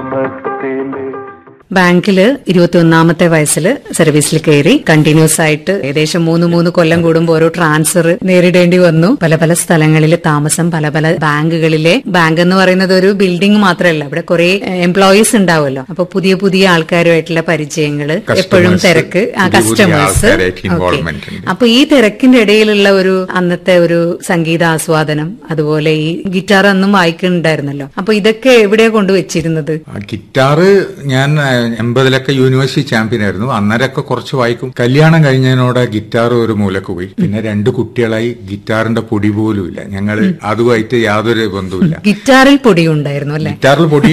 ഗ്രാമത്തില് ബാങ്കില് ഇരുപത്തിയൊന്നാമത്തെ വയസ്സിൽ സർവീസിൽ കയറി കണ്ടിന്യൂസ് ആയിട്ട് ഏകദേശം മൂന്ന് മൂന്ന് കൊല്ലം കൂടുമ്പോൾ ഓരോ ട്രാൻസ്ഫർ നേരിടേണ്ടി വന്നു പല പല സ്ഥലങ്ങളിൽ താമസം പല പല ബാങ്കുകളിലെ ബാങ്ക് എന്ന് പറയുന്നത് ഒരു ബിൽഡിംഗ് മാത്രമല്ല ഇവിടെ കുറെ എംപ്ലോയീസ് ഉണ്ടാവുമല്ലോ അപ്പൊ പുതിയ പുതിയ ആൾക്കാരുമായിട്ടുള്ള പരിചയങ്ങള് എപ്പോഴും Customers, തിരക്ക് ആ പുതിയ പുതിയ കസ്റ്റമേഴ്സ് ആൾക്കാരായിട്ട് involvement ഉണ്ട്. അപ്പൊ ഈ തിരക്കിന്റെ ഇടയിലുള്ള ഒരു അന്നത്തെ ഒരു സംഗീത ആസ്വാദനം അതുപോലെ ഈ ഗിറ്റാർ അന്നും വായിക്കുന്നുണ്ടായിരുന്നല്ലോ അപ്പൊ ഇതൊക്കെ എവിടെയാ കൊണ്ടുവച്ചിരുന്നത് ആ ഗിറ്റാറ് ഞാൻ ആ, എൺപതിലൊക്കെ യൂണിവേഴ്സിറ്റി ചാമ്പ്യൻ ആയിരുന്നു അന്നേരമൊക്കെ കുറച്ച് വായിക്കും കല്യാണം കഴിഞ്ഞതിനോടെ ഗിറ്റാർ ഒരു മൂലക്ക് പോയി പിന്നെ രണ്ട് കുട്ടികളായി ഗിറ്റാറിന്റെ പൊടി പോലും ഇല്ല ഞങ്ങൾ അതുമായിട്ട് യാതൊരു ബന്ധവുമില്ല ഗിറ്റാറിൽ പൊടിയുണ്ടായിരുന്നു അല്ലെ ഗിറ്റാറിൽ പൊടി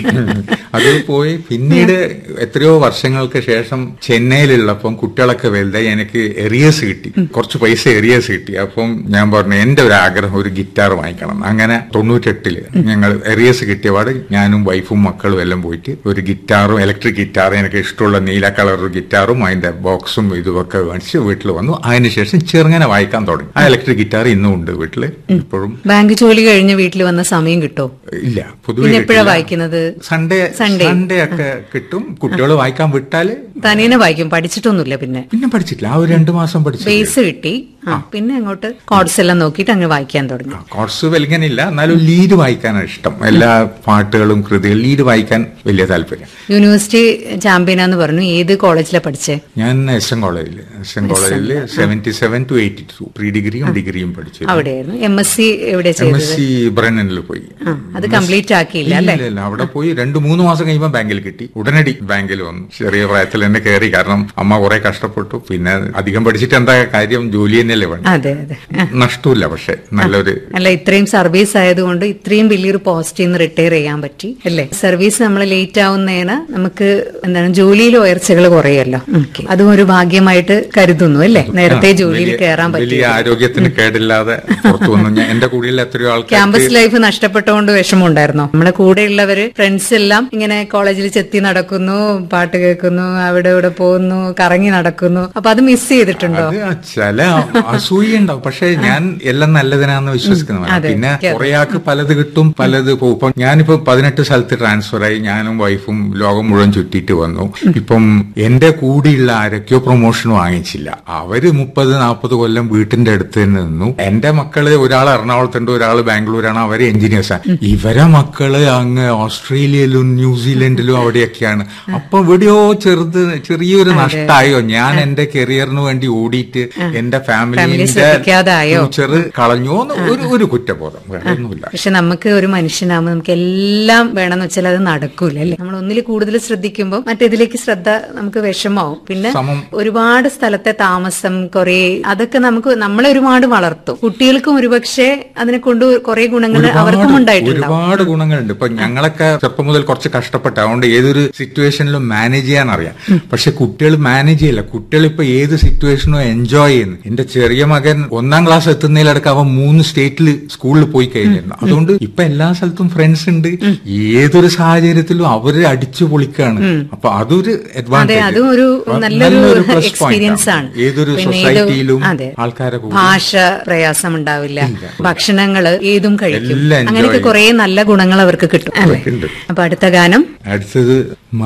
അത് പോയി പിന്നീട് എത്രയോ വർഷങ്ങൾക്ക് ശേഷം ചെന്നൈയിലുള്ളപ്പം കുട്ടികളൊക്കെ വലുതായി എനിക്ക് എറിയേഴ്സ് കിട്ടി കുറച്ച് പൈസ എറിയേഴ്സ് കിട്ടി അപ്പം ഞാൻ പറഞ്ഞു എന്റെ ഒരു ആഗ്രഹം ഒരു ഗിറ്റാർ വാങ്ങിക്കണം അങ്ങനെ തൊണ്ണൂറ്റെട്ടില് ഞങ്ങൾ എറിയേഴ്സ് കിട്ടിയപാട് ഞാനും വൈഫും മക്കളും എല്ലാം പോയിട്ട് ഒരു ഗിറ്റാറും ഇലക്ട്രിക് ഗിറ്റാറും എനിക്ക് ഇഷ്ടമുള്ള നീല കളർ ഗിറ്റാറും അതിന്റെ ബോക്സും ഇതുമൊക്കെ മേടിച്ച് വീട്ടിൽ വന്നു അതിനുശേഷം ചെറുങ്ങനെ വായിക്കാൻ തുടങ്ങി ആ ഇലക്ട്രിക് ഗിറ്റാർ ഇന്നും ഉണ്ട് വീട്ടില് ഇപ്പോഴും ബാങ്ക് ജോലി കഴിഞ്ഞ് വീട്ടിൽ വന്ന സമയം കിട്ടോ ഇല്ല പൊതുവെ പിന്നെ എപ്പോഴാ കിട്ടില്ല. വായിക്കുന്നത് സൺഡേ Sunday. സൺഡേ ഒക്കെ കിട്ടും കുട്ടികൾ വായിക്കാൻ വിട്ടാല് തനിയെ വായിക്കും പഠിച്ചിട്ടൊന്നുമില്ല പിന്നെ പിന്നെ പഠിച്ചിട്ടില്ല ആ ഒരു രണ്ടു മാസം പഠിച്ചു ബേസ് കിട്ടി ആ പിന്നെ അങ്ങോട്ട് കോഡ്സ് എല്ലാം നോക്കിയിട്ട് അങ്ങ് വായിക്കാൻ തുടങ്ങി കോഴ്സ് വലിക്കാനില്ല എന്നാലും ലീഡ് വായിക്കാനാണ് ഇഷ്ടം എല്ലാ പാട്ടുകളും കൃതികളും ലീഡ് വായിക്കാൻ വലിയ താല്പര്യം യൂണിവേഴ്സിറ്റി ചാമ്പ്യനാന്ന് പറഞ്ഞു ഏത് കോളേജിലാണ് പഠിച്ചേ ഞാൻ എസ് എൻ കോളേജിൽ എസ് എൻ കോളേജിൽ seventy seven to eighty two pre ഡിഗ്രിയും ഡിഗ്രിയും പഠിച്ചു അവിടെയായിരുന്നു എം എസ് സി എവിടെ എം ചെയ്തത് എസ് സി ബ്രണ്ണനിൽ പോയി ആ, അത് കംപ്ലീറ്റ് ആക്കിയില്ല അല്ലെ ഇല്ല, ഇല്ല. അവിടെ പോയി രണ്ടു മൂന്ന് മാസം കഴിയുമ്പോൾ ബാങ്കിൽ കിട്ടി ഉടനടി ബാങ്കിൽ വന്നു ചെറിയ പ്രായത്തിൽ തന്നെ കയറി കാരണം അമ്മ കുറെ കഷ്ടപ്പെട്ടു പിന്നെ അധികം പഠിച്ചിട്ട് എന്താ കാര്യം ജോലി തന്നെയല്ലേ വേണം അതെ അതെ ആ. നഷ്ടമില്ല പക്ഷെ നല്ലൊരു അല്ല ഇത്രയും സർവീസ് ആയതുകൊണ്ട് ഇത്രയും വലിയൊരു പോസ്റ്റിൽ നിന്ന് റിട്ടയർ ചെയ്യാൻ പറ്റി അല്ലേ സർവീസ് നമ്മൾ ലേറ്റ് ആവുന്നതിന് നമുക്ക് എന്താണ് ജോലിയിൽ ഉയർച്ചകൾ കുറയല്ലോ Okay. അതും ഒരു ഭാഗ്യമായിട്ട് കരുതുന്നു അല്ലേ നേരത്തെ ജോലിയിൽ വലിയ- കയറാൻ പറ്റി വലിയ ആരോഗ്യത്തിന് കേടില്ലാതെ പുറത്തു വന്നു ഞാൻ എന്റെ കൂടെയുള്ള എത്രയോ ക്യാമ്പസ് ആൾക്കാർ ലൈഫ് നഷ്ടപ്പെട്ടുകൊണ്ട് വിഷമമുണ്ടായിരുന്നോ നമ്മളെ കൂടെയുള്ളവര് ഫ്രണ്ട്സ് എല്ലാം ഇങ്ങനെ കോളേജിൽ ചെത്തി നടക്കുന്നു പാട്ട് കേൾക്കുന്നു അവിടെ ഇവിടെ പോകുന്നു കറങ്ങി നടക്കുന്നു അപ്പൊ അത് മിസ് ചെയ്തിട്ടുണ്ടോ അത് ചില അസൂയ ഉണ്ടാവും പക്ഷെ ഞാൻ എല്ലാം നല്ലതിനാന്ന് വിശ്വസിക്കുന്നവരാണ് അതെ. പിന്നെ അതെ. കുറെ ആൾക്ക് പലത് കിട്ടും പലത് പോകും ഇപ്പം ഞാനിപ്പോ പതിനെട്ട് സ്ഥലത്ത് ട്രാൻസ്ഫർ ആയി ഞാനും വൈഫും ലോകം മുഴുവൻ ചുറ്റിയിട്ട് വന്നു ഇപ്പം എന്റെ കൂടെയുള്ള ആരൊക്കെയോ പ്രൊമോഷൻ വാങ്ങിച്ചില്ല അവര് മുപ്പത് നാൽപ്പത് കൊല്ലം വീട്ടിന്റെ അടുത്ത് തന്നെ നിന്നു എന്റെ മക്കള് ഒരാൾ എറണാകുളത്തുണ്ട് ഒരാൾ ബാംഗ്ലൂരാണ് അവര് എഞ്ചിനീയേഴ്സാണ് ഇവരെ മക്കള് അങ്ങ് ഓസ്ട്രേലിയയിലും ന്യൂസിലൻഡിലും അവിടെയൊക്കെയാണ് അപ്പൊ എവിടെയോ ചെറുത് ചെറിയൊരു നഷ്ടമായോ ഞാൻ എന്റെ കരിയറിന് വേണ്ടി ഓടിയിട്ട് എന്റെ Family ഫാമിലിന്റെ ശ്രദ്ധിക്കാതായോ? ഫ്യൂച്ചർ കളഞ്ഞോ എന്ന് ഒരു ഒരു കുറ്റബോധം വേറെ ഒന്നുമില്ല പക്ഷെ നമുക്ക് ഒരു മനുഷ്യനാകുമ്പോൾ നമുക്ക് എല്ലാം വേണമെന്ന് വെച്ചാൽ അത് നടക്കൂല അല്ലേ നമ്മൾ ഒന്നിൽ കൂടുതൽ ശ്രദ്ധിക്കുമ്പോൾ മറ്റേതിലേക്ക് ശ്രദ്ധ നമുക്ക് വിഷമാവും പിന്നെ സമം. ഒരുപാട് സ്ഥലത്തെ താമസം കുറെ അതൊക്കെ നമുക്ക് നമ്മളെ ഒരുപാട് വളർത്തും കുട്ടികൾക്കും ഒരുപക്ഷെ അതിനെ കൊണ്ട് കുറെ ഗുണങ്ങൾ അവർക്കും ഉണ്ടായിട്ടുണ്ടാവും ഒരുപാട് ഗുണങ്ങളുണ്ട് ഇപ്പൊ ഞങ്ങളൊക്കെ ചെറുപ്പം മുതൽ കുറച്ച് കഷ്ടപ്പെട്ട അതുകൊണ്ട് ഏതൊരു സിറ്റുവേഷനിലും മാനേജ് ചെയ്യാൻ അറിയാം പക്ഷെ കുട്ടികൾ മാനേജ് ചെയ്യില്ല കുട്ടികൾ ഇപ്പൊ ഏത് സിറ്റുവേഷനും എൻജോയ് ചെയ്യുന്നു എന്റെ ചെറിയ മകൻ ഒന്നാം ക്ലാസ് എത്തുന്നതിലടക്കം അവൻ മൂന്ന് സ്റ്റേറ്റിൽ സ്കൂളിൽ പോയി കഴിഞ്ഞിരുന്നു അതുകൊണ്ട് ഇപ്പൊ എല്ലാ സ്ഥലത്തും ഫ്രണ്ട്സ് ഉണ്ട് ഏതൊരു സാഹചര്യത്തിലും അവര് അടിച്ചു പൊളിക്കാണ് അപ്പൊ അതൊരു അതെ advantage. അതും ഒരു അത് നല്ലൊരു plus point എക്സ്പീരിയൻസ് ആണ് ഏതൊരു പിന്നെ ഏത് സൊസൈറ്റിയിലും അതെ ആൾക്കാരെ കൂടെ ഭാഷ പ്രയാസം ഉണ്ടാവില്ല ഭക്ഷണങ്ങള് ഏതും കഴിക്കും എല്ലാം enjoy അങ്ങനെയൊക്കെ കുറെ നല്ല ഗുണങ്ങൾ അവർക്ക് കിട്ടും അല്ലേ ഉണ്ട്. അപ്പൊ അടുത്ത ഗാനം അടുത്തത്